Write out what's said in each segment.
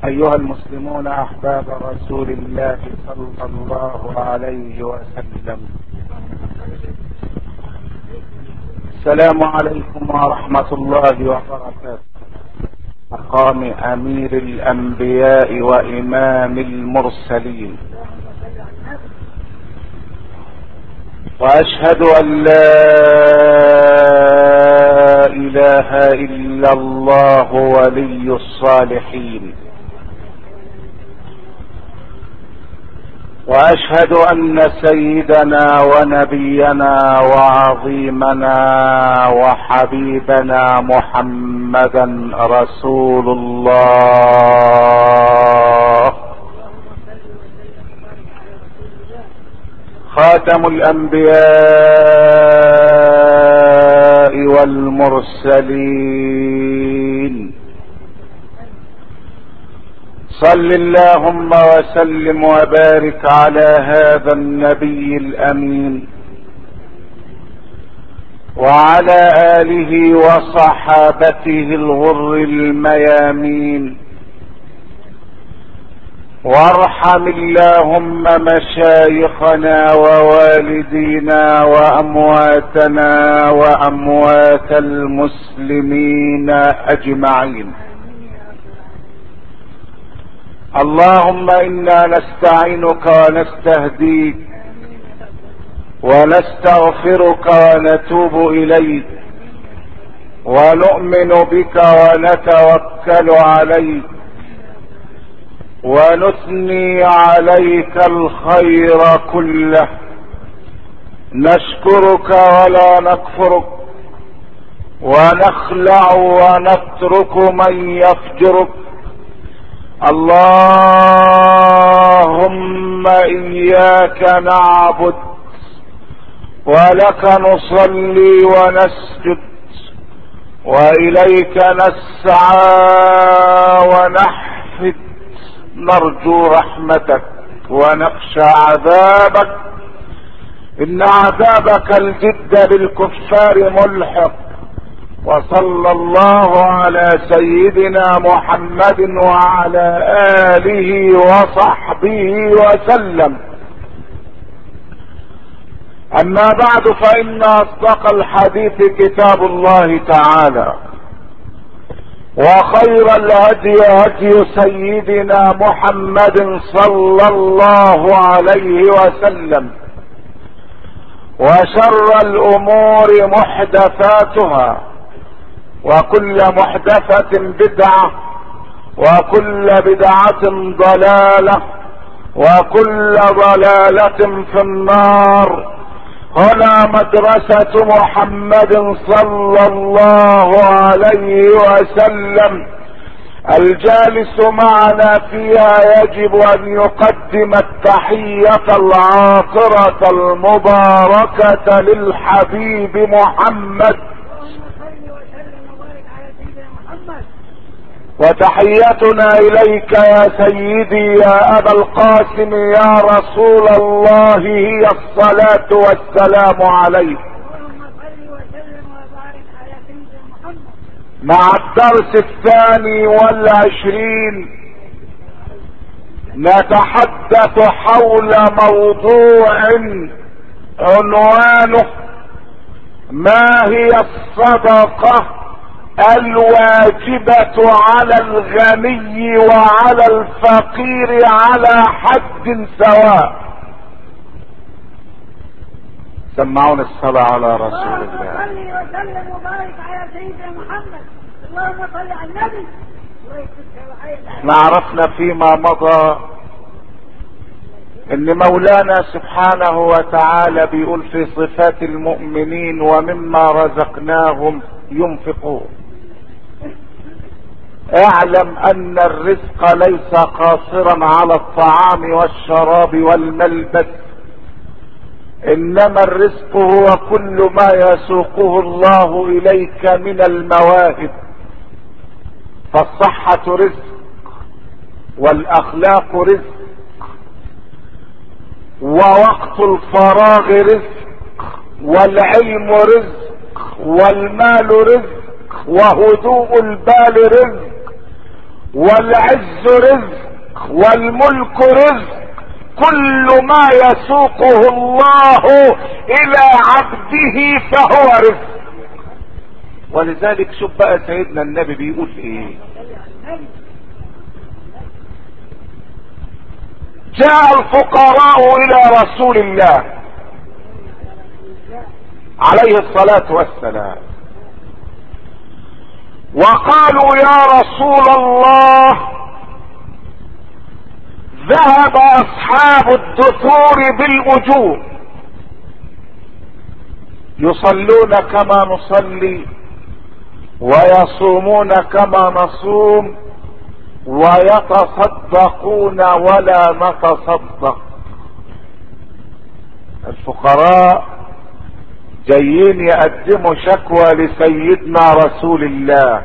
ايها المسلمون احباب رسول الله صلى الله عليه وسلم السلام عليكم ورحمة الله وبركاته مقام امير الانبياء وامام المرسلين واشهد ان لا اله الا الله ولي الصالحين واشهد ان سيدنا ونبينا وعظيمنا وحبيبنا محمدا رسول الله خاتم الانبياء والمرسلين صل اللهم وسلم وبارك على هذا النبي الامين وعلى اله وصحابته الغر الميامين وارحم اللهم مشايخنا ووالدينا وامواتنا واموات المسلمين اجمعين اللهم انا نستعينك ونستهديك ونستغفرك ونتوب اليك ونؤمن بك ونتوكل عليك ونثني عليك الخير كله نشكرك ولا نكفرك ونخلع ونترك من يفجرك اللهم اياك نعبد ولك نصلي ونسجد واليك نسعى ونحفد نرجو رحمتك ونخشى عذابك ان عذابك الجد بالكفار ملحق وصلى الله على سيدنا محمد وعلى اله وصحبه وسلم اما بعد فان اصدق الحديث كتاب الله تعالى وخير الهدي هدي سيدنا محمد صلى الله عليه وسلم وشر الامور محدثاتها وكل محدثة بدعة وكل بدعة ضلالة وكل ضلالة في النار هنا مدرسة محمد صلى الله عليه وسلم الجالس معنا فيها يجب ان يقدم التحية العاطرة المباركة للحبيب محمد وتحيتنا اليك يا سيدي يا ابا القاسم يا رسول الله هي الصلاة والسلام عليك مع الدرس الثاني والعشرين نتحدث حول موضوع عنوانه ما هي الصدقه الواجبة على الغني وعلى الفقير على حد سواء سمعون الصلاة على رسول الله صلي وسلم وبارك على سيدنا محمد اللهم صل على النبي احنا عرفنا فيما مضى ان مولانا سبحانه وتعالى بيقول في صفات المؤمنين ومما رزقناهم ينفقون اعلم ان الرزق ليس قاصرا على الطعام والشراب والملبس انما الرزق هو كل ما يسوقه الله اليك من المواهب فالصحة رزق والاخلاق رزق ووقت الفراغ رزق والعلم رزق والمال رزق وهدوء البال رزق والعز رزق والملك رزق كل ما يسوقه الله الى عبده فهو رزق ولذلك شوف بقى سيدنا النبي بيقول ايه جاء الفقراء الى رسول الله عليه الصلاة والسلام وقالوا يا رسول الله ذهب اصحاب الدثور بالاجور يصلون كما نصلي ويصومون كما نصوم ويتصدقون ولا نتصدق الفقراء جايين يقدموا شكوى لسيدنا رسول الله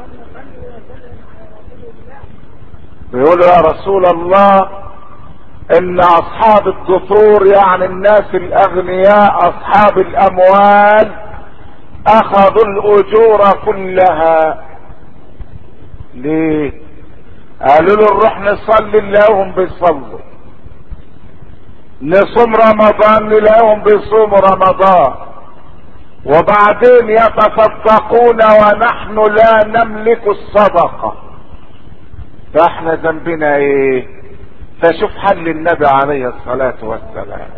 بيقولوا يا رسول الله ان اصحاب الدثور يعني الناس الاغنياء اصحاب الاموال اخذوا الاجور كلها ليه قالوا له نروح نصلي نلاقيهم بيصلوا نصوم رمضان نلاقيهم بيصوموا رمضان وبعدين يتصدقون ونحن لا نملك الصدقة فاحنا ذنبنا ايه فشوف حل النبي عليه الصلاة والسلام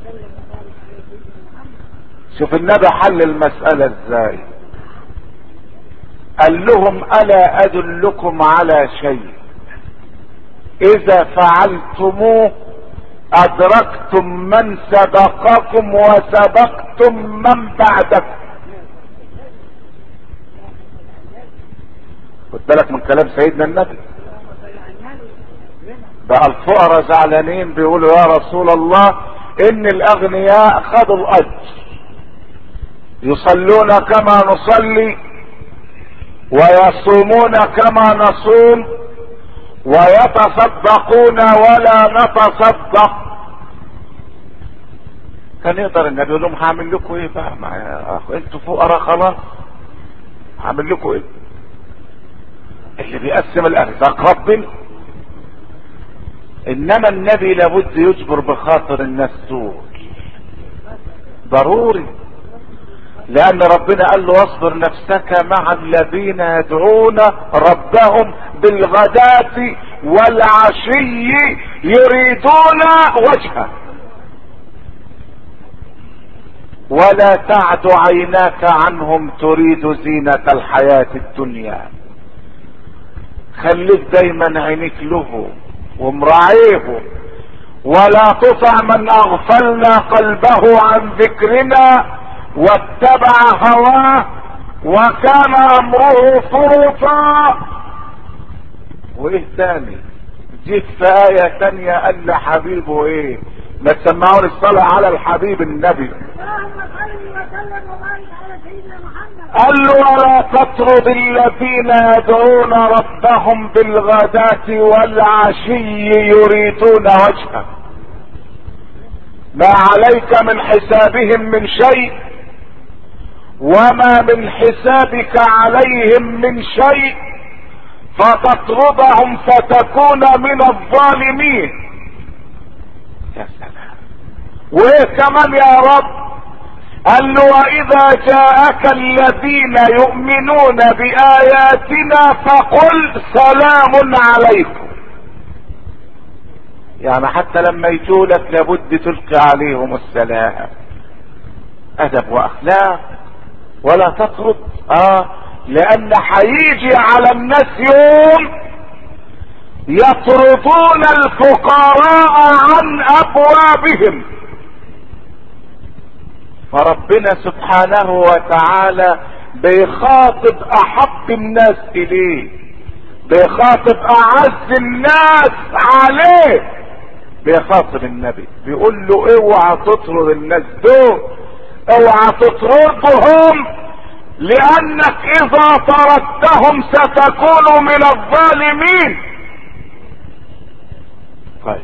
شوف النبي حل المسألة ازاي قال لهم الا ادلكم على شيء اذا فعلتموه ادركتم من سبقكم وسبقتم من بعدكم خد بالك من كلام سيدنا النبي بقى الفقراء زعلانين بيقولوا يا رسول الله ان الاغنياء خدوا الاجر يصلون كما نصلي ويصومون كما نصوم ويتصدقون ولا نتصدق كان يقدر النبي يقول لهم هعمل لكم ايه بقى ما انتوا فقراء خلاص هعمل لكم ايه اللي بيقسم الارزاق ربنا انما النبي لابد يجبر بخاطر الناس دول ضروري لان ربنا قال له واصبر نفسك مع الذين يدعون ربهم بالغداة والعشي يريدون وجهه ولا تعد عيناك عنهم تريد زينة الحياة الدنيا خليك دايما عينيك له ومراعيه ولا تطع من اغفلنا قلبه عن ذكرنا واتبع هواه وكان امره فرطا وايه تاني جيت في آية تانية قال لحبيبه ايه ما تسمعون الصلاة على الحبيب النبي اللهم صل وسلم وبارك على سيدنا محمد قال له ولا تطرد الذين يدعون ربهم بالغداة والعشي يريدون وجهه ما عليك من حسابهم من شيء وما من حسابك عليهم من شيء فتطردهم فتكون من الظالمين يا سلام وايه كمان يا رب قال له واذا جاءك الذين يؤمنون باياتنا فقل سلام عليكم يعني حتى لما يجولك لابد تلقي عليهم السلام ادب واخلاق ولا تطرد اه لان هيجي على الناس يوم يطردون الفقراء عن ابوابهم فربنا سبحانه وتعالى بيخاطب احب الناس اليه بيخاطب اعز الناس عليه بيخاطب النبي بيقول له اوعى تطرد الناس دول اوعى تطردهم لانك اذا طردتهم ستكون من الظالمين طيب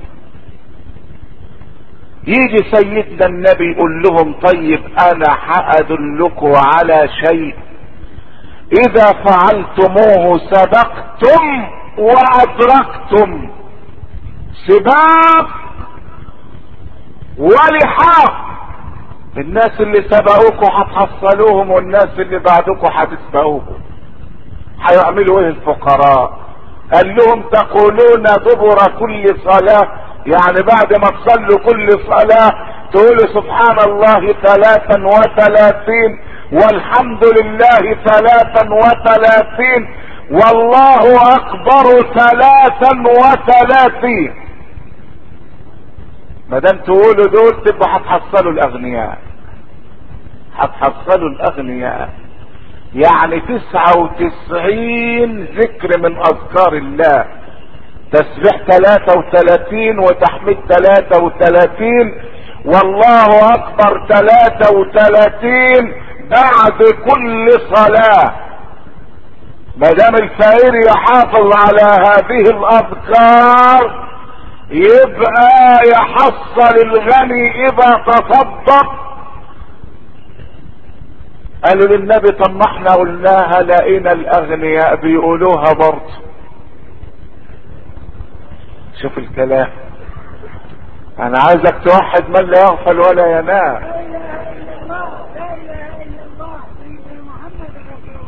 يجي سيدنا النبي يقول لهم طيب انا هادلكم على شيء اذا فعلتموه سبقتم وادركتم سباق ولحاق الناس اللي سبقوكوا هتحصلوهم والناس اللي بعدكم هتسبقوهم هيعملوا ايه الفقراء قال لهم تقولون دبر كل صلاة يعني بعد ما تصلوا كل صلاة تقولوا سبحان الله ثلاثا وثلاثين والحمد لله ثلاثا وثلاثين والله اكبر ثلاثا وثلاثين ما دام تقولوا دول تبقى هتحصلوا الاغنياء هتحصلوا الاغنياء يعني تسعة وتسعين ذكر من اذكار الله تسبيح ثلاثة وثلاثين وتحميد ثلاثة وثلاثين والله اكبر ثلاثة وثلاثين بعد كل صلاة ما دام الفقير يحافظ على هذه الاذكار يبقى يحصل الغني اذا تصدق قالوا للنبي طب ما احنا قلناها لقينا الاغنياء بيقولوها برضه شوف الكلام انا عايزك توحد من لا يغفل ولا ينام لا اله الا الله لا اله الا الله سيدنا محمد رسول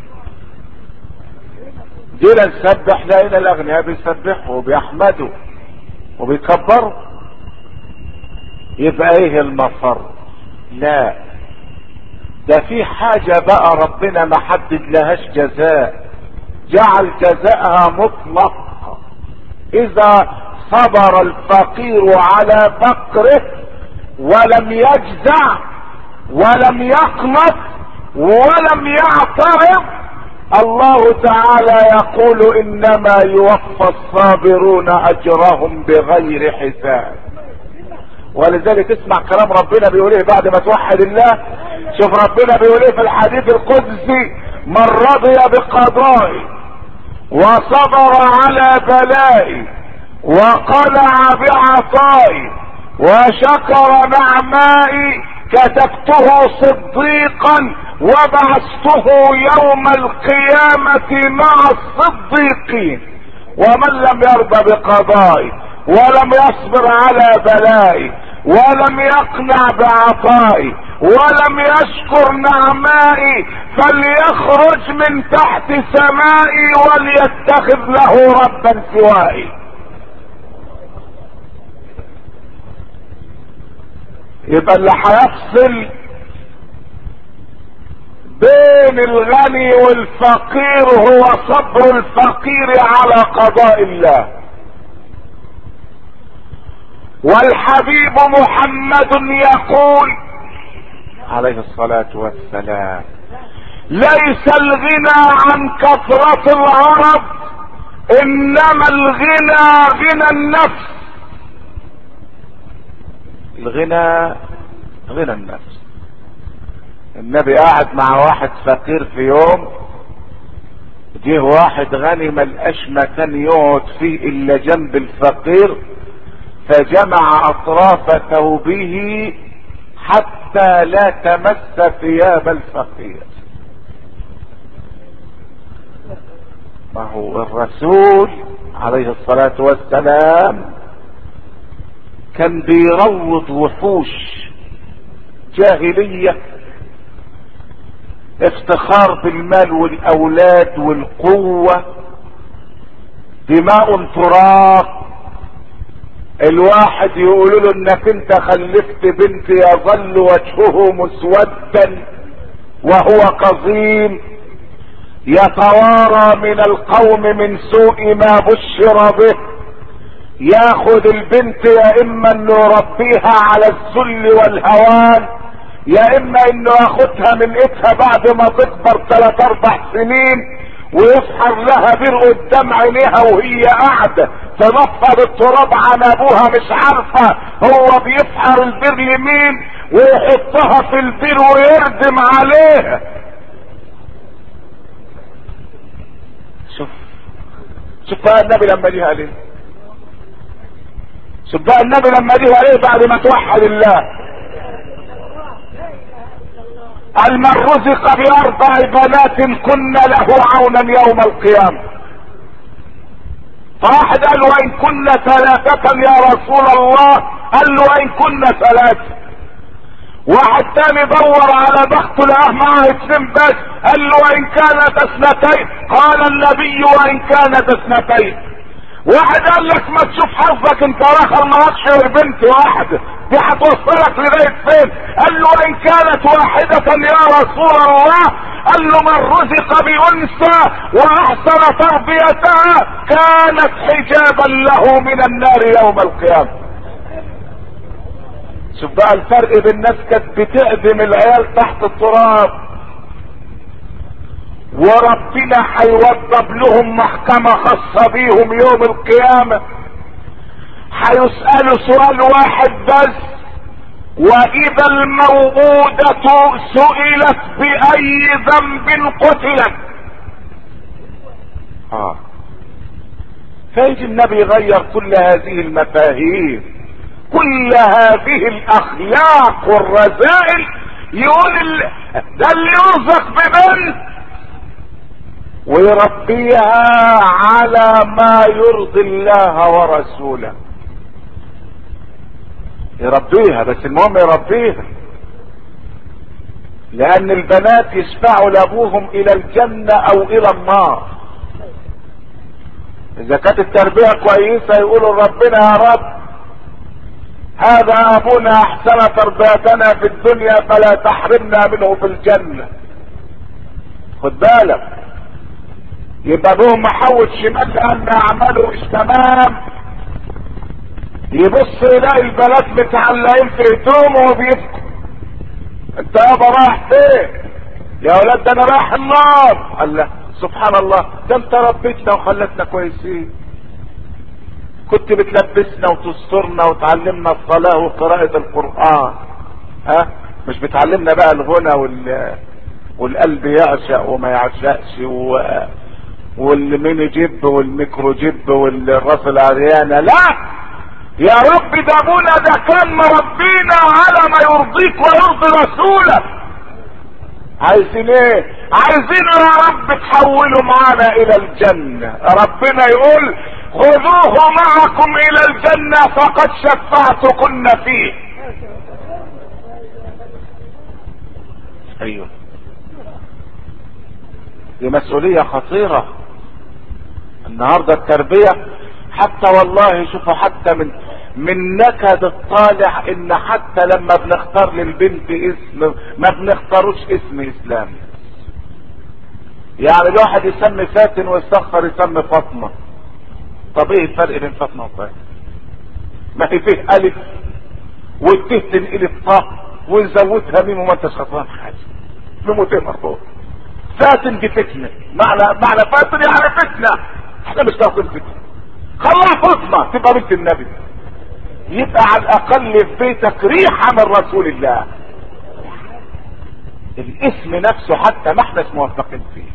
الله جينا نسبح لقينا الاغنياء بيسبحوا وبيحمدوا وبيكبروا يبقى ايه المفر لا ده في حاجة بقى ربنا ما حدد لهاش جزاء جعل جزاءها مطلق اذا صبر الفقير على فقره ولم يجزع ولم يقنط ولم يعترض الله تعالى يقول انما يوفى الصابرون اجرهم بغير حساب ولذلك اسمع كلام ربنا بيقول ايه بعد ما توحد الله شوف ربنا بيقول ايه في الحديث القدسي من رضي بقضائي وصبر على بلائي وقنع بعطائي وشكر نعمائي كتبته صديقا وبعثته يوم القيامة مع الصديقين ومن لم يرضى بقضائي ولم يصبر على بلائي ولم يقنع بعطائي ولم يشكر نعمائي فليخرج من تحت سمائي وليتخذ له ربا سوائي يبقى اللي هيفصل بين الغني والفقير هو صبر الفقير على قضاء الله والحبيب محمد يقول عليه الصلاة والسلام ليس الغنى عن كثرة العرب انما الغنى غنى النفس الغنى غنى النفس النبي قاعد مع واحد فقير في يوم جه واحد غني ملقاش مكان يقعد فيه الا جنب الفقير فجمع اطراف ثوبه حتى لا تمس ثياب الفقير ما هو الرسول عليه الصلاة والسلام كان بيروض وحوش جاهلية افتخار بالمال والاولاد والقوة دماء تراق الواحد يقول له انك انت خلفت بنت يظل وجهه مسودا وهو كظيم يتوارى من القوم من سوء ما بشر به ياخد البنت يا اما انه يربيها على الذل والهوان يا اما انه ياخدها من ايدها بعد ما تكبر ثلاث اربع سنين ويفحر لها بير قدام عينيها وهي قاعدة تنفض التراب عن ابوها مش عارفة هو بيفحر البير لمين ويحطها في البير ويردم عليها شوف شوف بقى النبي لما ليها ليه شوف بقى النبي لما ليها ليه بعد ما توحد الله قال من رزق باربع بنات كن له عونا يوم القيامة فواحد قال وان كنا ثلاثة يا رسول الله قال له وان كنا ثلاثة واحد تاني دور على بخته لقاه معاه اثنين بس قال له وان كانت اثنتين قال النبي وان كانت اثنتين واحد قال لك ما تشوف حظك انت راخر معكش غير بنت واحده دي هتوصلك لغايه فين قال له ان كانت واحده يا رسول الله قال له من رزق بانثى واحسن تربيتها كانت حجابا له من النار يوم القيامه شوف بقى الفرق بين الناس كانت بتقدم العيال تحت التراب وربنا هيوضب لهم محكمة خاصة بيهم يوم القيامة هيسألوا سؤال واحد بس واذا الموءودة سئلت باي ذنب قتلت اه فيجي النبي يغير كل هذه المفاهيم كل هذه الاخلاق والرذائل يقول ال... ده اللي يرزق ببنت ويربيها على ما يرضي الله ورسوله يربيها بس المهم يربيها لان البنات يشفعوا لابوهم الى الجنة او الى النار اذا كانت التربية كويسة يقولوا ربنا يا رب هذا ابونا احسن تربيتنا في الدنيا فلا تحرمنا منه في الجنة خد بالك يبقى ابوهم محوط شمال لان اعماله مش تمام يبص يلاقي البنات متعلقين في هدومه وبيبكوا انت يابا رايح فين يا ولاد ده انا رايح النار قال له سبحان الله ده انت ربيتنا وخلتنا كويسين كنت بتلبسنا وتسترنا وتعلمنا الصلاة وقراءة القرآن ها مش بتعلمنا بقى الغنى وال والقلب يعشق وما يعشقش و... والميني جيب والميكرو جيب والراس العريانة لا يا رب ده ابونا ده كان مربينا على ما يرضيك ويرضي رسولك عايزين ايه عايزين يا رب تحولوا معانا الى الجنة ربنا يقول خذوه معكم الى الجنة فقد شفعتكن فيه ايوه دي مسؤولية خطيرة النهاردة التربية حتى والله شوفوا حتى من من نكد الطالع ان حتى لما بنختار للبنت اسم ما بنختاروش اسم اسلامي يعني الواحد يسمي فاتن ويستخسر يسمي فاطمة طب ايه الفرق بين فاطمة وفاتن ما هي فيه الف والته تنقلب طاء ونزودها ميم وما انتش خسران حاجة نموتين مرفوض فاتن دي فتنة معنى معنى فاتن يعني فتنة احنا مش ناخد فتنة خلاها فاطمة تبقى بنت النبي يبقى على الاقل في بيتك ريحة من رسول الله الاسم نفسه حتى ما احنا موفقين فيه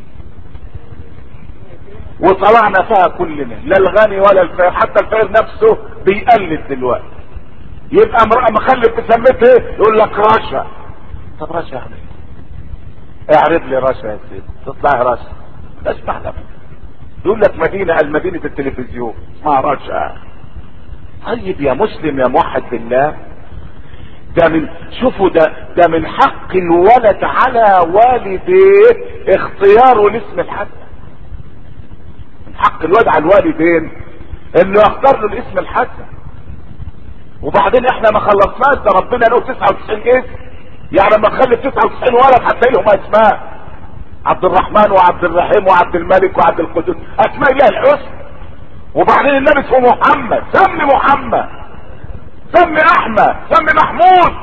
وطلعنا فيها كلنا لا الغني ولا الفقير حتى الفقير نفسه بيقلد دلوقتي يبقى امرأة مخلف بسمته ايه يقول لك رشا طب رشا يعني ايه اعرض لي رشا يا سيدي تطلع رشا اسمع لك يقول لك مدينة المدينة التلفزيون اسمها رشا طيب يا مسلم يا موحد بالله ده من شوفوا ده ده من حق الولد على والديه اختياره لاسم الحسن من حق الولد على الوالدين انه يختار له الاسم الحسن وبعدين احنا ما خلصناش ده ربنا له 99 اسم يعني لما تخلي 99 ولد هتلاقي لهم اسماء عبد الرحمن وعبد الرحيم وعبد الملك وعبد القدوس اسماء الله الحسن وبعدين النبي اسمه محمد سمي محمد سمي احمد سمي محمود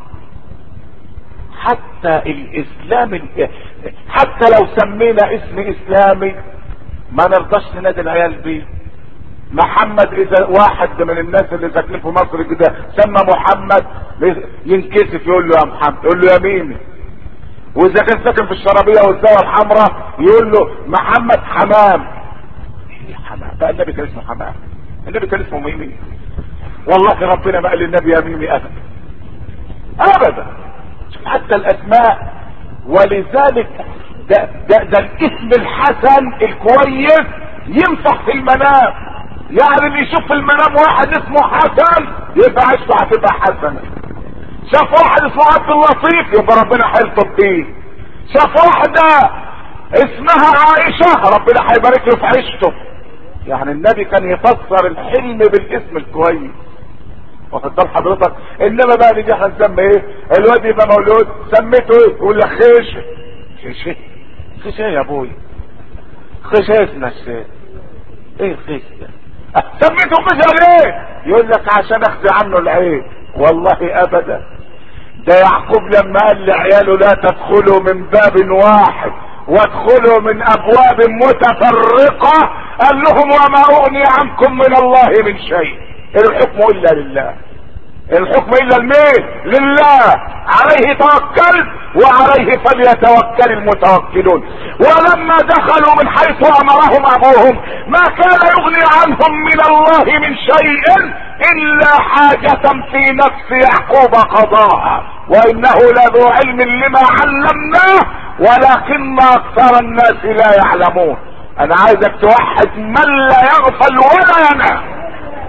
حتى الاسلام حتى لو سمينا اسم اسلامي ما نرضاش ننادي العيال بيه محمد اذا واحد من الناس اللي ساكنين في مصر كده سمى محمد ينكسف يقول له يا محمد يقول له يا ميمي واذا كان ساكن في الشرابيه والزاويه الحمراء يقول له محمد حمام ايه حمام بقى النبي كان اسمه حمام النبي كان اسمه ميمي والله ربنا ما قال للنبي يا ميمي ابدا ابدا حتى الاسماء ولذلك ده, ده, ده الاسم الحسن الكويس ينفع في المنام يعني اللي يشوف في المنام واحد اسمه حسن يبقى عيشته هتبقى حسنه شاف واحد اسمه عبد اللطيف يبقى ربنا هيلطف بيه شاف واحده اسمها عائشه ربنا هيبارك له في عيشته يعني النبي كان يفسر الحلم بالاسم الكويس واخد بال حضرتك انما بقى نيجي احنا نسمي ايه الواد يبقى مولود سميته ايه يقول لك خيش خيش خيش ايه يا ابوي خيش ايه اسمها الشيء ايه الخيش ده أه، سميته خيش ليه يقول لك عشان اخفي عنه العيب والله ابدا ده يعقوب لما قال لعياله لا تدخلوا من باب واحد وادخلوا من ابواب متفرقة قال لهم وما اغني عنكم من الله من شيء الحكم الا لله الحكم الا لمين لله عليه توكلت وعليه فليتوكل المتوكلون ولما دخلوا من حيث امرهم ابوهم ما كان يغني عنهم من الله من شيء الا حاجة في نفس يعقوب قضاها وانه لذو علم لما علمناه ولكن اكثر الناس لا يعلمون انا عايزك توحد من لا يغفل ولا ينام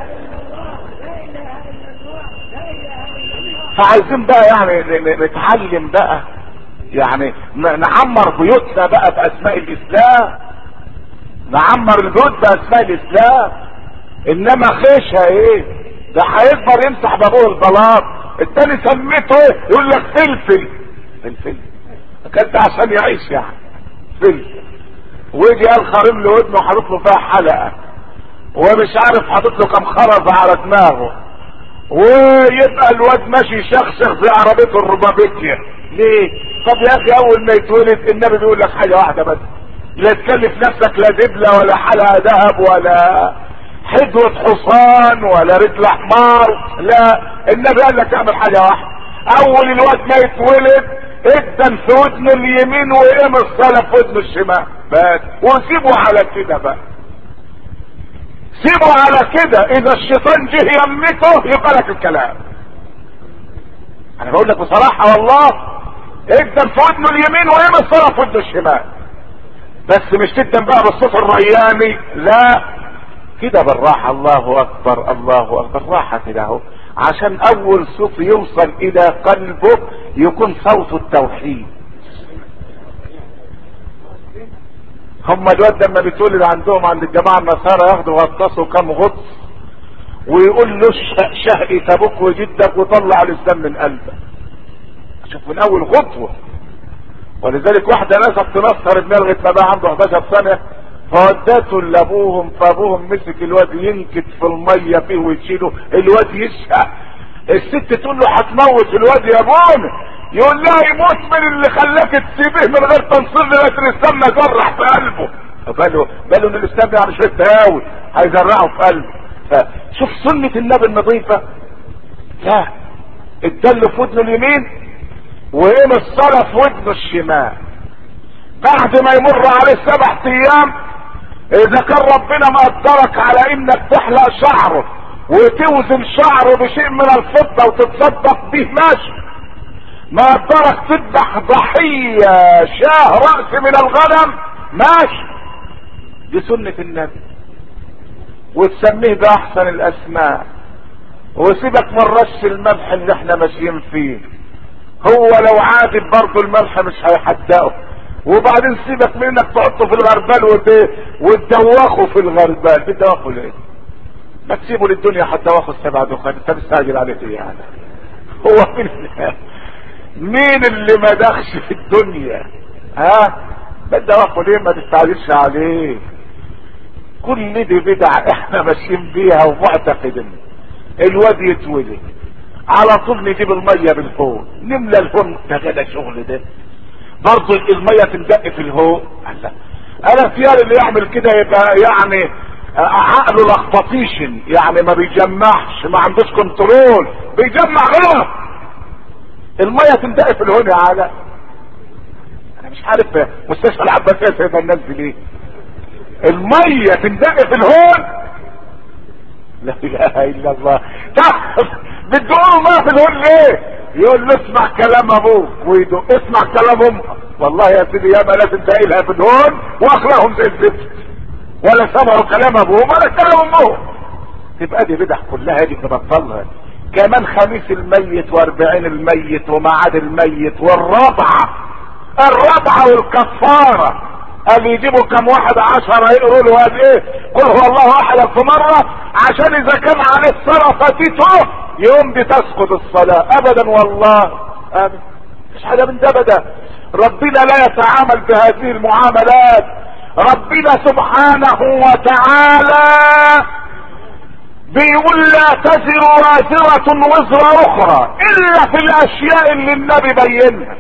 فعايزين بقى يعني نتعلم بقى يعني نعمر بيوتنا بقى باسماء الاسلام نعمر البيوت باسماء الاسلام انما خيشها ايه ده هيكبر يمسح بابوه البلاط التاني سميته ايه يقول لك فلفل فلفل كانت عشان يعيش يعني فلفل ويجي قال خارم له ودنه وحاطط له فيها حلقه ومش عارف حاطط له كم خرز على دماغه ويبقى الواد ماشي شخشخ زي عربية الربابيكيا ليه طب يا اخي اول ما يتولد النبي بيقول لك حاجة واحدة بس لا تكلف نفسك لا دبلة ولا حلقة ذهب ولا حدوة حصان ولا رجل حمار لا النبي قال لك اعمل حاجة واحدة اول الواد ما يتولد ادن في ودنه اليمين وقيم الصلاة في ودنه الشمال بس وسيبه على كده بقى سيبه على كده اذا الشيطان جه يمته يبقى لك الكلام انا بقول لك بصراحة والله ادم في ودنه اليمين ويم الصلاة في ودنه الشمال بس مش تدم بقى بالصوت الرياني لا كده بالراحة الله اكبر الله اكبر راحة كده اهو عشان اول صوت يوصل الى قلبه يكون صوت التوحيد هم الواد لما بيتولد عندهم عند الجماعة النصارى ياخدوا غطاسه كام غطس ويقول له شهقي ابوك وجدك وطلع الاسلام من قلبك شوف من اول خطوة ولذلك واحدة ناس تنصر ابنها لغاية ما بقى عنده 11 سنة فودته لابوهم فابوهم مسك الواد ينكت في المية فيه ويشيله الواد يشهق الست تقول له هتموت الواد يا ابونا يقول لها يموت من اللي خلاك تسيبه من غير تنصير لغايه الاسلام ما جرح في قلبه باله باله ان الاسلام ده يعني شويه تهاوي هيزرعه في قلبه فشوف سنه النبي النظيفه لا الدل في ودنه اليمين وقيم الصلاه في ودنه الشمال بعد ما يمر عليه سبع ايام اذا كان ربنا مقدرك على انك تحلق شعره وتوزن شعره بشيء من الفضه وتتصدق به ماشي ما قدرك تذبح ضحية شاه رأس من الغنم ماشي دي سنة النبي وتسميه بأحسن الأسماء وسيبك من رش الملح اللي احنا ماشيين فيه هو لو عادل برضه الملح مش هيحدقه وبعدين سيبك من انك تحطه في الغربال وتدوخه في الغربال بتدوخه ليه؟ ما تسيبه للدنيا هتدوخه السبع دخان انت مستعجل عليه ايه يعني؟ هو مين مين اللي ما دخش في الدنيا ها بدأ اقول ايه ما تستعجلش عليه كل دي بدع احنا ماشيين بيها ومعتقدين الواد يتولد على طول نجيب الميه بالفوق نملى الهون ده غدا شغل ده برضه الميه تندق في الهون الله انا اختيار اللي يعمل كده يبقى يعني عقله لخبطيشن يعني ما بيجمعش ما عندوش كنترول بيجمع غلط المية تندق في الهون يا علا انا مش عارف مستشفى العباسية سايبها الناس دي ليه المية تندق في الهون لا اله الا الله تعرف بتدقوا ما في الهون ليه يقول له اسمع كلام ابوك ويدق اسمع كلام امك والله يا سيدي ياما ناس تلاقي لها في الهون واخلاقهم زي الزفت ولا سمعوا كلام ابوهم ولا كلام امهم تبقى دي بدع كلها دي نبطلها كمان خميس الميت واربعين الميت ومعاد الميت والرابعة الرابعة والكفارة قال يجيبوا كم واحد عشرة يقولوا له قال ايه قل هو الله احد في مرة عشان اذا كان عليه الصلاة فاتته يوم دي تسقط الصلاة ابدا والله ابدا مش حاجة من ده ابدا ربنا لا يتعامل بهذه المعاملات ربنا سبحانه وتعالى بيقول لا تزر وازرة وزر اخرى الا في الاشياء اللي النبي بينها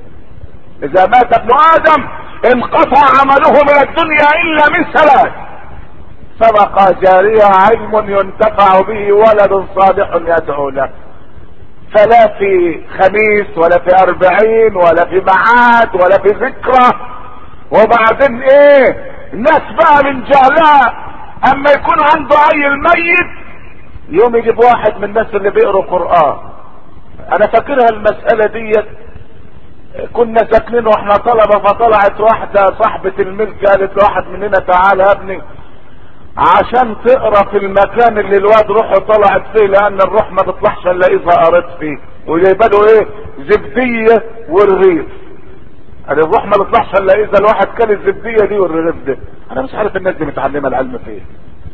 اذا مات ابن ادم انقطع عمله من الدنيا الا من ثلاث صدقة جارية علم ينتفع به ولد صالح يدعو له فلا في خميس ولا في اربعين ولا في معاد ولا في ذكرى وبعدين ايه الناس بقى من جهلها اما يكون عنده عيل ميت يوم يجيب واحد من الناس اللي بيقروا قرآن انا فاكرها المسألة ديت كنا ساكنين واحنا طلبة فطلعت واحدة صاحبة الملك قالت لواحد مننا تعالى يا ابني عشان تقرا في المكان اللي الواد روحه طلعت فيه لان الروح ما تطلعش الا اذا قريت فيه وجايبه له ايه زبديه والرغيف قال الروح ما تطلعش الا اذا الواحد كان الزبديه دي والرغيف ده انا مش عارف الناس دي متعلمه العلم فين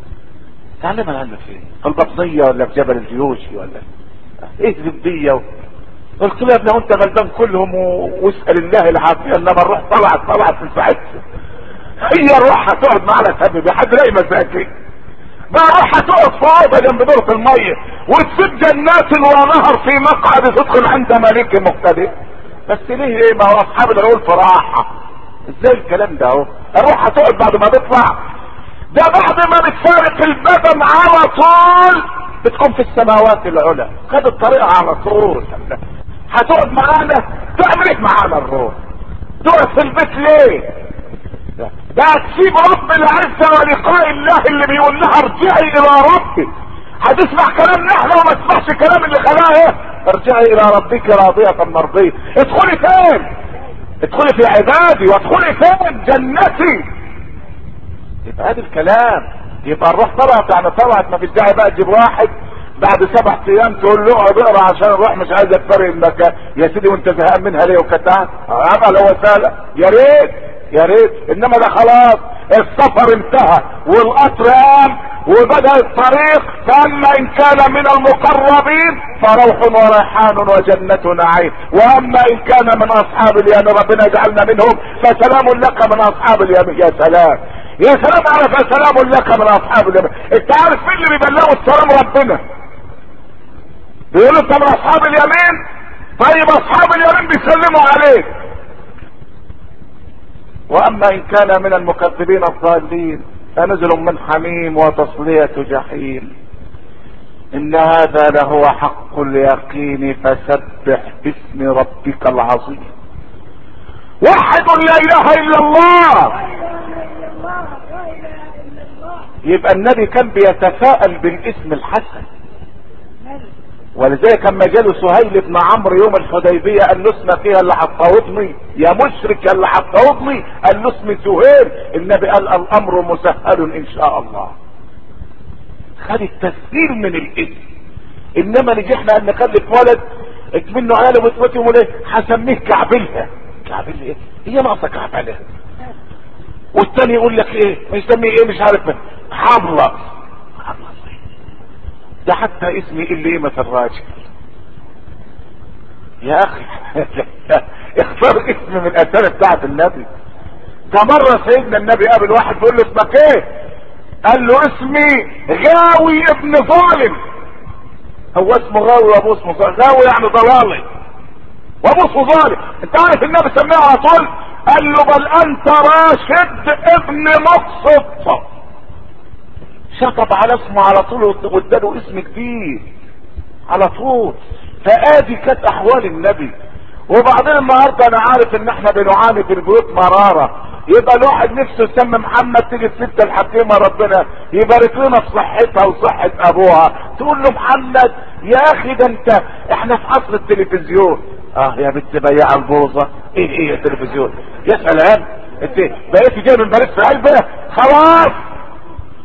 متعلمه العلم فين في البطنيه ولا في جبل الجيوشي ولا ايه زبديه و... قلت له يا ابني هو انت غلبان كلهم و... واسال الله العافيه انما الروح طلعت طلعت من ساعتها هي الروح هتقعد معنا سبب حد لاقي مساكين بقى الروح هتقعد في اوضه جنب دورة الميه وتسيب جنات ونهر في مقعد صدق عند ملك مقتدر بس ليه ايه ما هو اصحاب العقول في راحه ازاي الكلام ده اهو الروح هتقعد بعد ما تطلع ده بعد ما بتفارق البدن على طول بتكون في السماوات العلى خد الطريقه على طول هتقعد معانا تعمل ايه معانا الروح تقعد في البيت ليه ده تسيب رب العزة ولقاء الله اللي بيقول لها ارجعي الى ربك هتسمع كلامنا احنا وما تسمعش كلام اللي خلاه ايه ارجعي الى ربك راضية مرضية ادخلي فين ادخلي في عبادي وادخلي فين جنتي يبقى هذا الكلام يبقى الروح طلعت يعني طلعت ما فيش داعي بقى تجيب واحد بعد سبع ايام تقول له اقعد اقرا عشان الروح مش عايزك تفرق المكان يا سيدي وانت زهقان منها ليه وكتعت عمل هو سهله يا ريت يا ريت انما ده خلاص السفر انتهى والقطر قام وبدا الطريق فاما ان كان من المقربين فروح وريحان وجنة نعيم واما ان كان من اصحاب اليمين ربنا يجعلنا منهم فسلام لك من اصحاب اليمين يا سلام يا سلام على فسلام لك من اصحاب اليمين انت عارف مين اللي بيبلغوا السلام ربنا بيقولوا انت من اصحاب اليمين طيب اصحاب اليمين بيسلموا عليك واما ان كان من المكذبين الضالين فنزل من حميم وتصلية جحيم ان هذا لهو حق اليقين فسبح باسم ربك العظيم وحد لا اله الا الله لا اله الا الله لا اله الا الله يبقى النبي كان بيتفاءل بالاسم الحسن ولذلك لما جاله سهيل بن عمرو يوم الحديبية قال له اسم فيها اللي هتفاوضني يا مشرك يا اللي هتفاوضني قال له اسمي سهيل النبي قال الامر مسهل ان شاء الله خد التسهيل من الاسم انما نجي احنا ان نخلف ولد منه عياله وتوتي ايه هسميه كعبلها كعبلها ايه هي ناقصه كعبلها والتاني يقول لك ايه يسميه ايه مش عارف حملة حملة ده حتى اسمي اللي قيمة الراجل يا اخي اختار اسم من الاسامي بتاعت النبي ده مرة سيدنا النبي قابل واحد بيقول له اسمك ايه قال له اسمي غاوي ابن ظالم هو اسمه غاوي وابوه اسمه ظالم غاوي يعني ضلالي وابوه اسمه ظالم انت عارف النبي سميه على طول قال له بل انت راشد ابن مقسط شطب على اسمه على طول واداله اسم جديد على طول فادي كانت احوال النبي وبعدين النهارده انا عارف ان احنا بنعاني في البيوت مراره يبقى الواحد نفسه يسمي محمد تيجي الست الحكيمه ربنا يبارك لنا في صحتها وصحه ابوها تقول له محمد يا اخي ده انت احنا في عصر التلفزيون اه يا بنت بياع البوظه ايه ايه التلفزيون يا سلام انت بقيت جاي من باريس في قلبها خلاص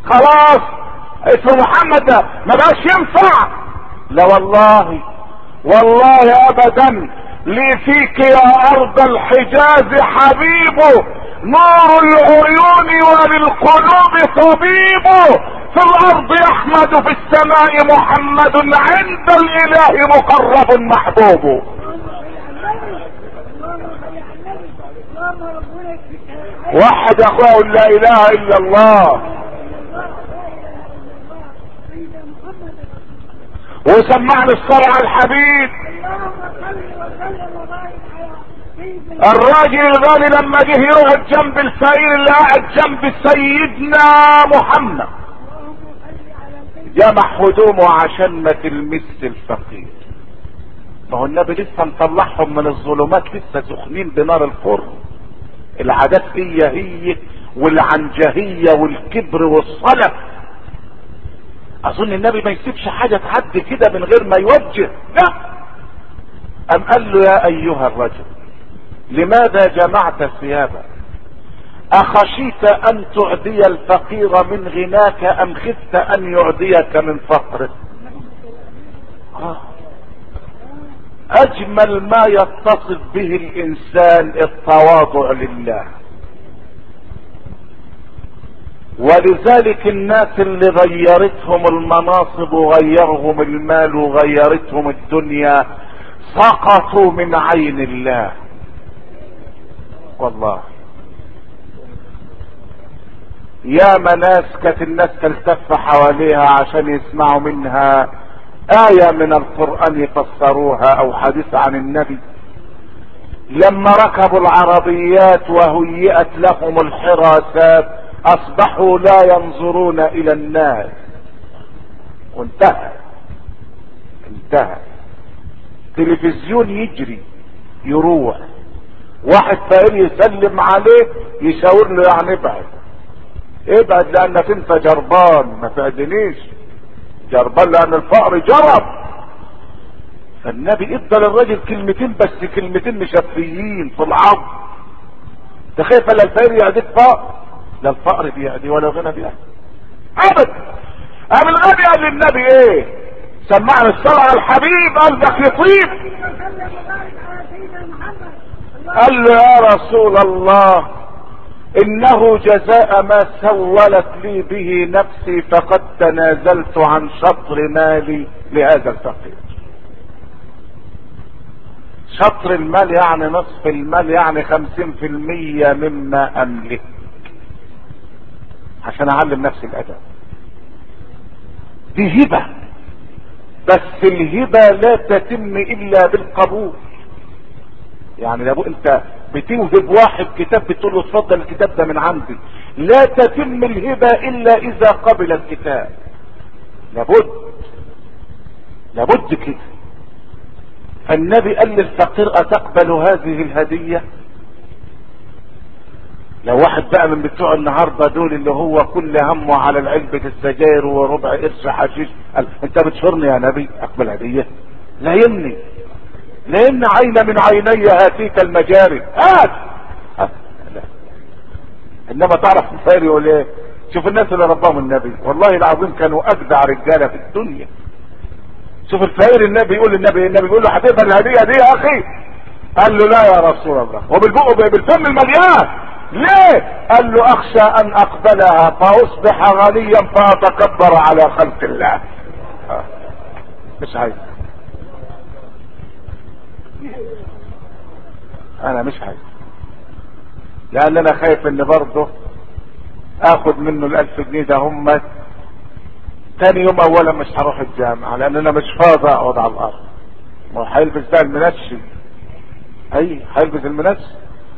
خلاص اسم محمد ده ما بقاش ينفع لا والله والله ابدا لي فيك يا ارض الحجاز حبيبه نور العيون وللقلوب طبيبه في الارض احمد في السماء محمد عند الاله مقرب محبوب وحد يا اخويا قل لا اله الا الله وسمعنا الصلاة على الحبيب الراجل الغالي لما جه يقعد جنب الفقير اللي قاعد جنب سيدنا محمد جمع هدومه عشان ما تلمس الفقير ما هو النبي لسه مطلعهم من الظلمات لسه سخنين بنار الفرن العادات هي هي والعنجهية والكبر والصلف اظن النبي ما يسيبش حاجة تعدي كده من غير ما يوجه لا ام قال له يا ايها الرجل لماذا جمعت ثيابك اخشيت ان تعدي الفقير من غناك ام خفت ان يعديك من فقرك آه. اجمل ما يتصف به الانسان التواضع لله ولذلك الناس اللي غيرتهم المناصب وغيرهم المال وغيرتهم الدنيا سقطوا من عين الله والله يا ناس كانت الناس تلتف حواليها عشان يسمعوا منها آية من القرآن يفسروها أو حديث عن النبي لما ركبوا العربيات وهيئت لهم الحراسات أصبحوا لا ينظرون إلى الناس وانتهى انتهى تلفزيون يجري يروح واحد فقير يسلم عليه يشاور له يعني ابعد ابعد لانك انت جربان ما تعدنيش جربان لان الفقر جرب فالنبي ادى للراجل كلمتين بس كلمتين مشفيين في العظم تخيل لا الفقير يعديك فقر لا الفقر بيعدي ولا الغنى بيعدي ابدا قام الغني قال للنبي ايه سمعنا الصلاة على الحبيب قلبك يطيب قال له يا رسول الله انه جزاء ما سولت لي به نفسي فقد تنازلت عن شطر مالي لهذا الفقير شطر المال يعني نصف المال يعني خمسين في المية مما املك عشان اعلم نفسي الادب دي هبة بس الهبة لا تتم الا بالقبول يعني لابد انت بتوهب واحد كتاب بتقول له اتفضل الكتاب ده من عندي لا تتم الهبة الا اذا قبل الكتاب لابد لابد كده فالنبي قال للفقير اتقبل هذه الهدية لو واحد بقى من بتوع النهارده دول اللي هو كل همه على العلبة السجاير وربع قرش حشيش قال انت بتشورني يا نبي اقبل هدية لا يمني لان عين من عيني هاتيك المجاري هات هات. لا. انما تعرف الخير يقول ايه شوف الناس اللي رباهم النبي والله العظيم كانوا اجدع رجاله في الدنيا شوف الفقير النبي يقول النبي النبي يقول له هتقبل الهديه دي يا اخي قال له لا يا رسول الله وبالبق بالفم المليان ليه قال له اخشى ان اقبلها فاصبح غنيا فاتكبر على خلق الله آه. مش عايز انا مش عايز لان انا خايف ان برضه اخد منه الالف جنيه ده هم تاني يوم اولا مش هروح الجامعة لان انا مش فاضي اقعد على الارض ما هو هيلبس ده المنشي اي هيلبس المنشي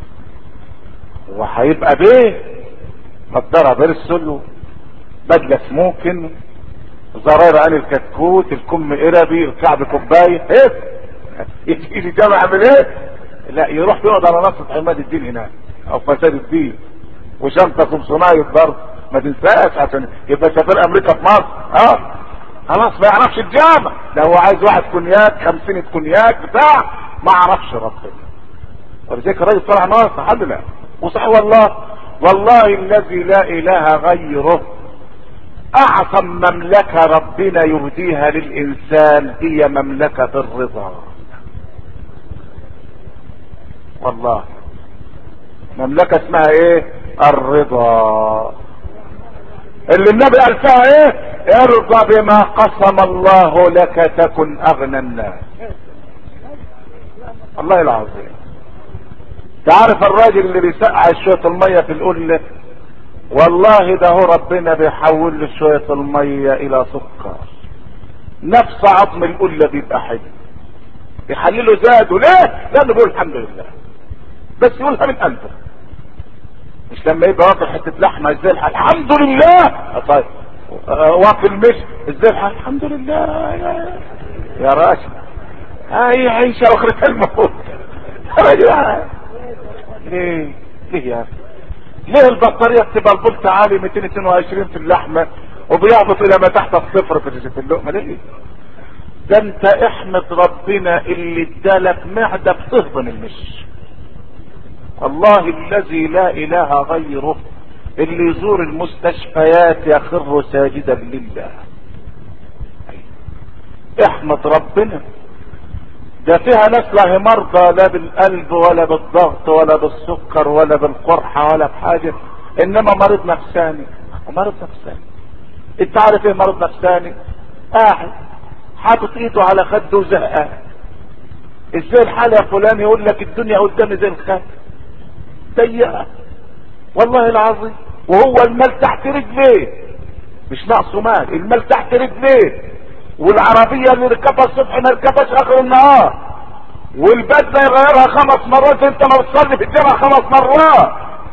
وهيبقى بيه نضارة برسل بدلة سموكن زراير عين الكتكوت الكم قربي الكعب كوباية ايه يجي لي جامع من ايه لا يروح يقعد على نصة عماد الدين هناك او فساد الدين وشنطة صناعي برضه ما تنساش عشان يبقى سفير امريكا في مصر اه خلاص ما يعرفش الجامع ده هو عايز واحد كونياك خمسين كونياك بتاع ما عرفش ربنا ولذلك الراجل طلع ناصح الحمد لله وصحيح والله والله الذي لا اله غيره اعظم مملكة ربنا يهديها للانسان هي مملكة الرضا والله مملكة اسمها ايه الرضا اللي النبي قال فيها ايه ارضى بما قسم الله لك تكن اغنى الناس الله العظيم تعرف الراجل اللي بيسقع شوية المية في القلة والله ده هو ربنا بيحول له شوية المية الى سكر نفس عظم القلة بيبقى حلو يحلله زاده ليه لانه بيقول الحمد لله بس يقولها من قلبه مش لما يبقى واكل حته لحمه ازاي الحال الحمد لله طيب واكل مش ازاي الحال الحمد لله يا, يا راشد هاي عيشه اخرة الموت ليه ليه يا اخي ليه البطارية بتبقى البولت عالي 222 في اللحمة وبيهبط الى ما تحت الصفر في اللقمة ليه ده انت احمد ربنا اللي ادالك معدة بتهضم المش والله الذي لا اله غيره اللي يزور المستشفيات يخر ساجدا لله احمد ربنا ده فيها ناس لا مرضى لا بالقلب ولا بالضغط ولا بالسكر ولا بالقرحة ولا بحاجة انما مريض نفساني مريض نفساني انت عارف ايه مريض نفساني قاعد حاطط ايده على خده وزهقان ازاي الحال يا فلان يقول لك الدنيا قدامي زي الخد ضيقه والله العظيم وهو المال تحت رجليه مش ناقصه مال المال تحت رجليه والعربية اللي ركبها الصبح ما ركبهاش اخر النهار والبدلة يغيرها خمس مرات انت ما بتصلي في الجامعة خمس مرات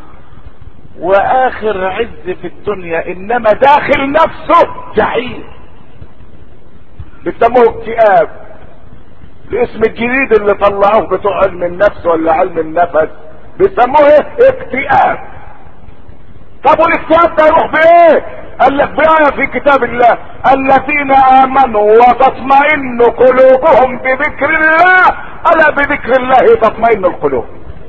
واخر عز في الدنيا انما داخل نفسه جحيم بيسموه اكتئاب الاسم الجديد اللي طلعوه بتوع علم النفس ولا علم النفس بيسموه ايه اكتئاب طب والاكتئاب ده يروح بايه قال لك بآية في كتاب الله الذين آمنوا وتطمئن قلوبهم بذكر الله ألا بذكر الله تطمئن القلوب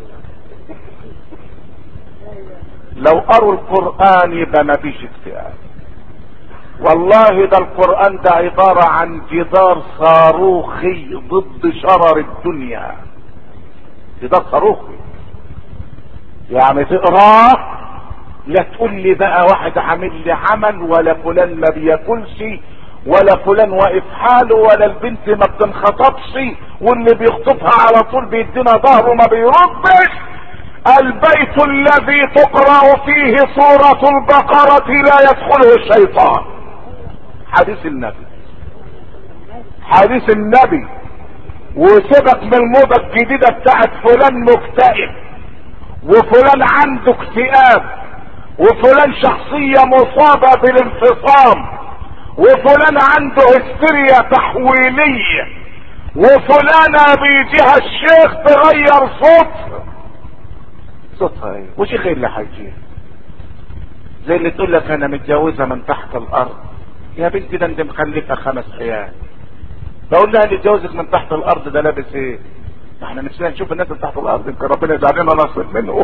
لو قروا القرآن يبقى ما فيش اكتئاب والله ده القرآن ده عبارة عن جدار صاروخي ضد شرر الدنيا جدار صاروخي يعني تقراه لا تقول لي بقى واحد عامل لي عمل ولا فلان ما بياكلش ولا فلان واقف حاله ولا البنت ما بتنخطبش واللي بيخطبها على طول بيدينا ظهره ما بيردش البيت الذي تقرا فيه سوره البقره لا يدخله الشيطان حديث النبي حديث النبي وسيبك من الموضه الجديده بتاعت فلان مكتئب وفلان عنده اكتئاب وفلان شخصية مصابة بالانفصام وفلان عنده هستيريا تحويلية وفلانة بيجيها الشيخ تغير صوت صوتها ايه وشيخ ايه اللي هيجيها زي اللي تقول لك انا متجوزة من تحت الارض يا بنتي ده انت مخلفة خمس عيال بقول لها اللي اتجوزك من تحت الارض ده لابس ايه احنا نفسنا نشوف الناس اللي تحت الارض يمكن ربنا يجعل لنا نصيب منه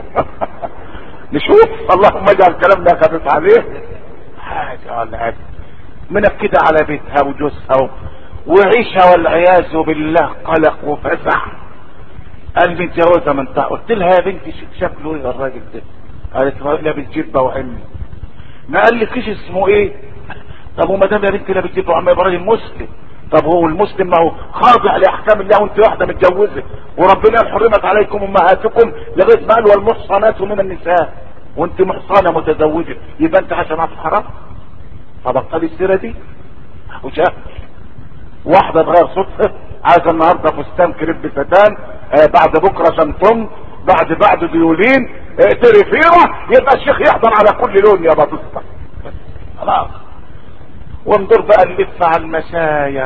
نشوف اللهم اجعل كلامنا خفيف عليه حاجة ولا حاجة منكدة على بيتها وجوزها وعيشها والعياذ بالله قلق وفزع قال لي متجوزة من تحت قلت لها يا بنتي شكله ايه الراجل ده قالت لابس جبة وعمي ما قال لي كيش اسمه ايه طب وما دام يا بنتي لابس جبة وعمي يبقى راجل مسلم طب هو المسلم ما هو خاضع لاحكام الله وانت واحده متجوزه وربنا حرمت عليكم امهاتكم لغايه ما قال والمحصنات من النساء وانت محصنه متزوجه يبقى انت عشان في حرام فبطلي السيره دي وجهل واحده تغير صوتها عايزه النهارده فستان كريب ستان آه بعد بكره شنطم بعد بعد ديولين آه تريفيره يبقى الشيخ يحضر على كل لون يا بطسطه خلاص وانظر بقى نلف على المشايخ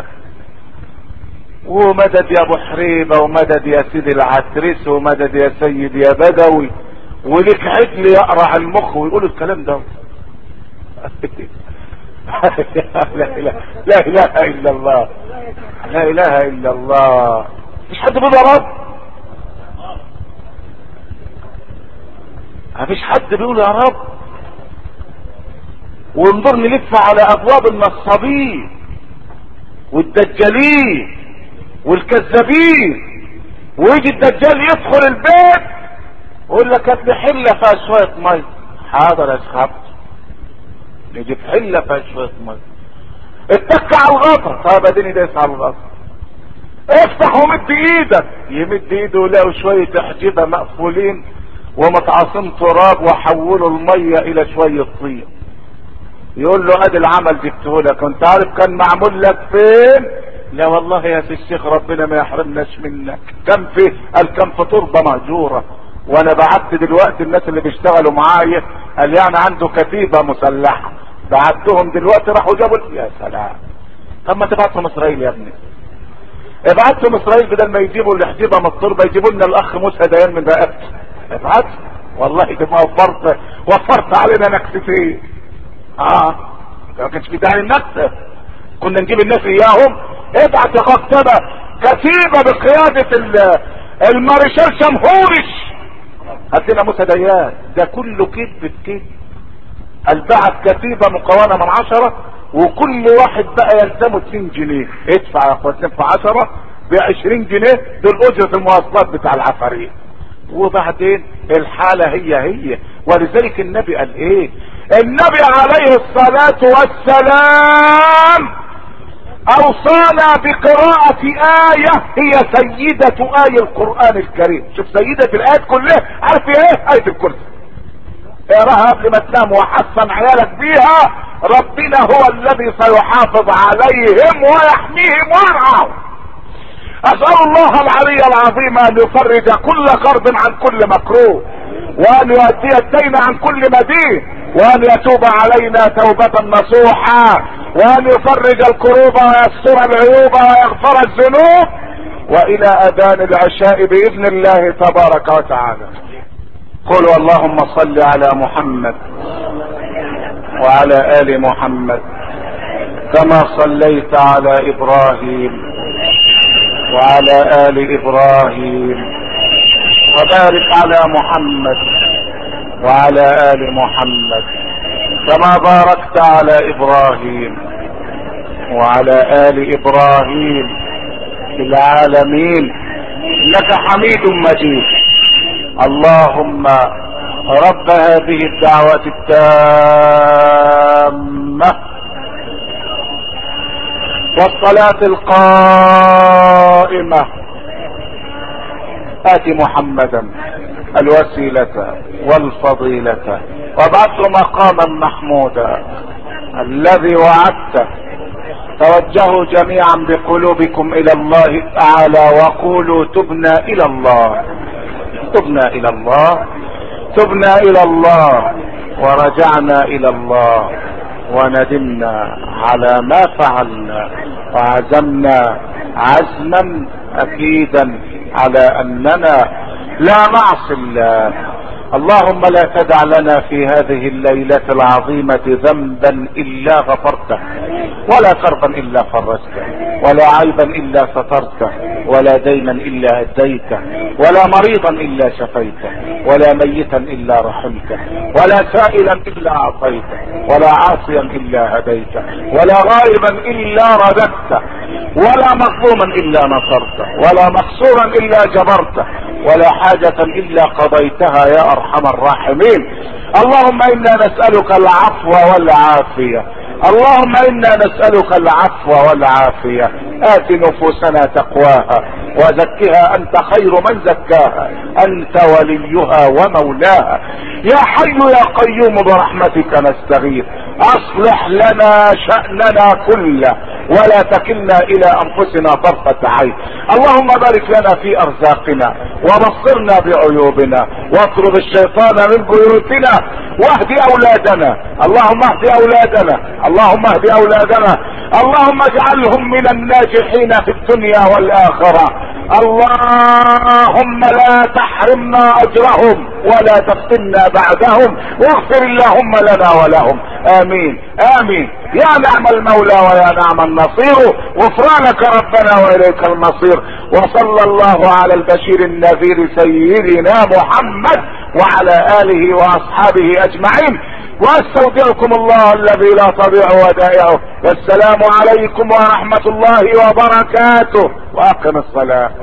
ومدد يا ابو حريبه ومدد يا سيدي العتريس ومدد يا سيد يا بدوي ولك عجل يقرع المخ ويقول الكلام ده لا اله لا اله الا الله لا اله الا الله مش حد بيقول يا رب مفيش حد بيقول يا رب ونضر نلف على ابواب النصابين والدجالين والكذابين ويجي الدجال يدخل البيت ويقول لك هات لي حله فيها شويه ميه حاضر يا شيخ نجيب حله فيها شويه ميه اتك على الغطا طب اديني دايس على الغطا افتح ومد ايدك يمد ايده يلاقوا شويه احجبه مقفولين ومتعاصم تراب وحولوا الميه الى شويه طين يقول له ادي العمل جبته لك انت عارف كان معمول لك فين لا والله يا سي الشيخ ربنا ما يحرمناش منك كم في قال كم في تربه مهجوره وانا بعت دلوقتي الناس اللي بيشتغلوا معايا قال يعني عنده كتيبه مسلحه بعتهم دلوقتي راحوا جابوا يا سلام طب ما تبعتهم اسرائيل يا ابني ابعتهم اسرائيل بدل ما يجيبوا الاحجبه من التربه يجيبوا لنا الاخ موسى ديان من رقبته ابعت والله دي ما وفرت وفرت علينا نكستين اه ما كانش في داعي النكسه كنا نجيب الناس اياهم ابعت يا مكتبه كتيبه بقياده المارشال شمهورش هات لنا موسى ديان ده كله كذب في كذب البعت كتيبه مكونه من عشره وكل واحد بقى يلزمه 2 جنيه ادفع يا اخوات ندفع 10 ب 20 جنيه دول اجره المواصلات بتاع العفاريت وبعدين الحاله هي هي ولذلك النبي قال ايه النبي عليه الصلاه والسلام اوصانا بقراءة آية هي سيدة آية القرآن الكريم شوف سيدة الآيات كلها عارف ايه آية الكرسي اقراها قبل ما تنام وحصن عيالك بيها ربنا هو الذي سيحافظ عليهم ويحميهم ويرعاهم اسأل الله العلي العظيم ان يفرج كل قرض عن كل مكروه وان يؤدي الدين عن كل مدين وان يتوب علينا توبة نصوحا وان يفرج الكروب ويستر العيوب ويغفر الذنوب والى اذان العشاء باذن الله تبارك وتعالى قولوا اللهم صل على محمد وعلى ال محمد كما صليت على ابراهيم وعلى ال ابراهيم وبارك على محمد وعلى ال محمد كما باركت على ابراهيم وعلى ال ابراهيم في العالمين انك حميد مجيد اللهم رب هذه الدعوة التامة والصلاة القائمة آت محمدا الوسيلة والفضيلة وابعثه مقاما محمودا الذي وعدته توجهوا جميعا بقلوبكم الى الله تعالى وقولوا تبنا الى الله تبنا الى الله تبنا الى الله ورجعنا الى الله وندمنا على ما فعلنا وعزمنا عزما اكيدا على اننا لا نعصي الله اللهم لا تدع لنا في هذه الليلة العظيمة ذنبا الا غفرته ولا كربا الا فرجته ولا عيبا الا سترته ولا دينا الا اديته ولا مريضا الا شفيته ولا ميتا الا رحمته ولا سائلا الا اعطيته ولا عاصيا الا هديته ولا غائبا الا رددته ولا مظلوما الا نصرته ولا مقصورا الا جبرته ولا حاجة الا قضيتها يا ارحم الراحمين اللهم انا نسألك العفو والعافية اللهم انا نسألك العفو والعافية ات نفوسنا تقواها وزكها انت خير من زكاها انت وليها ومولاها يا حي يا قيوم برحمتك نستغيث اصلح لنا شأننا كله ولا تكلنا الى انفسنا طرفة عين اللهم بارك لنا في ارزاقنا وبصرنا بعيوبنا واطرد الشيطان من بيوتنا واهد اولادنا اللهم اهد اولادنا اللهم اهد اولادنا اللهم اجعلهم من الناجحين في الدنيا والاخرة اللهم لا تحرمنا اجرهم ولا تفتنا بعدهم واغفر اللهم لنا ولهم امين امين يا نعم المولى ويا نعم النصير غفرانك ربنا واليك المصير وصلى الله على البشير النذير سيدنا محمد وعلى اله واصحابه اجمعين واستودعكم الله الذي لا تضيع ودائعه والسلام عليكم ورحمة الله وبركاته واقم الصلاة